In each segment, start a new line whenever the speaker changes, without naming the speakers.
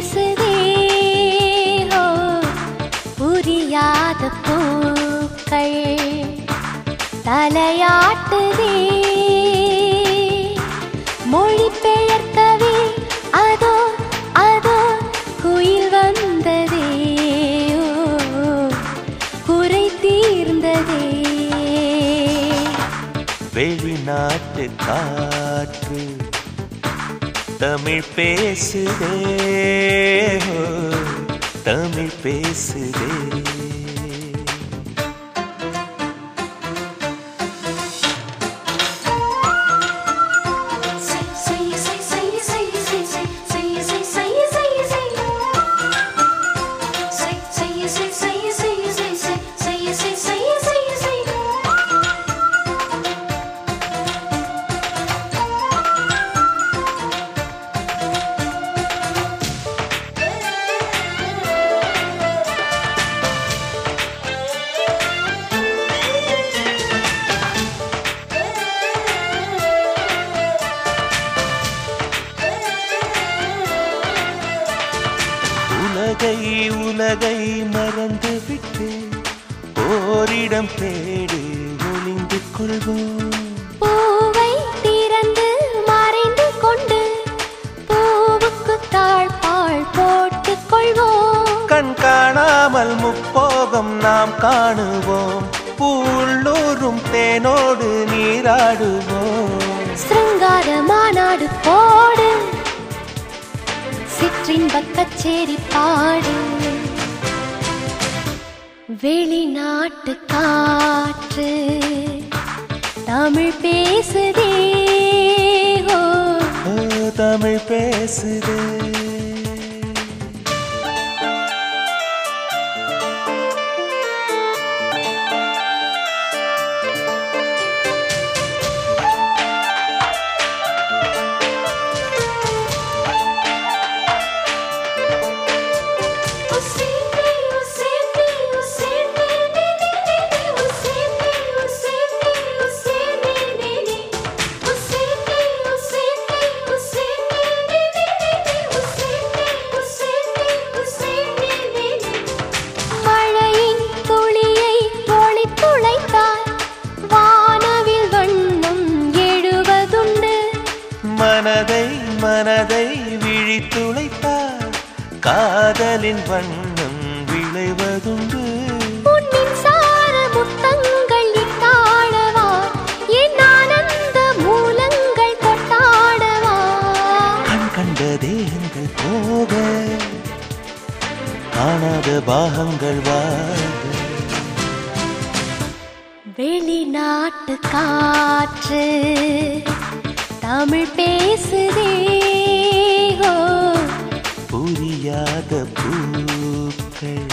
பேசுதே ஹோ புரியாத பூக்கள் தலையாட்டுதே மொழி பெயர்க்கவே அதோ அதோ குயில் வந்ததே ஓ, குறை தீர்ந்ததே
வெளிநாட்டு காற்று தமிழ் பேசுதே ஓ, தமிழ் பேசுதே உலகை உலகை மறந்து விட்டு ஓரிடம் தேடி ஒளிந்து கொள்வோம்
பூவை திறந்து மறைந்து கொண்டு பூவுக்கு தாழ்பாள் போட்டுக் கொள்வோம்
கண் காணாமல் முப்போகம் நாம் காணுவோம் பூள்ளூரும் தேனோடு நீராடுவோம்
சிருங்கார மாநாடு போடு சிற்றின்பக் கச்சேரி பாடு வெளிநாட்டு காற்று தமிழ் பேசுதே ஓ
ஓ, தமிழ் பேசுதே
மழையின் துளியை ஒளித் துளைத்தால் வானவில் வண்ணம் எழுவதுண்டு
மனதை மனதை விழித்துளைத்தார் காதலின் வண்ணம் விளைவதுண்டு
உன்னின் சார முத்தங்கள் இட்டாடவா என் ஆனந்த மூலங்கள் கொட்டாடவா
கண் கண்ட தேகங்கள் போக காணாத பாகங்கள் வாக
வெளிநாட்டு காற்று தமிழ் பேசுதே ஹோ
புரியாத பூக்கள்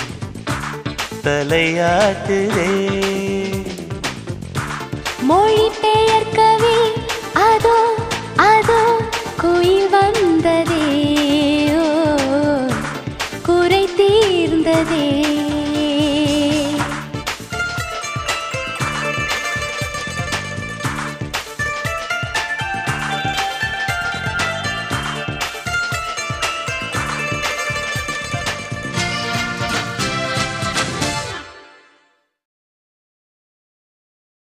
தலையாட்டுதே
மொழி பெயர்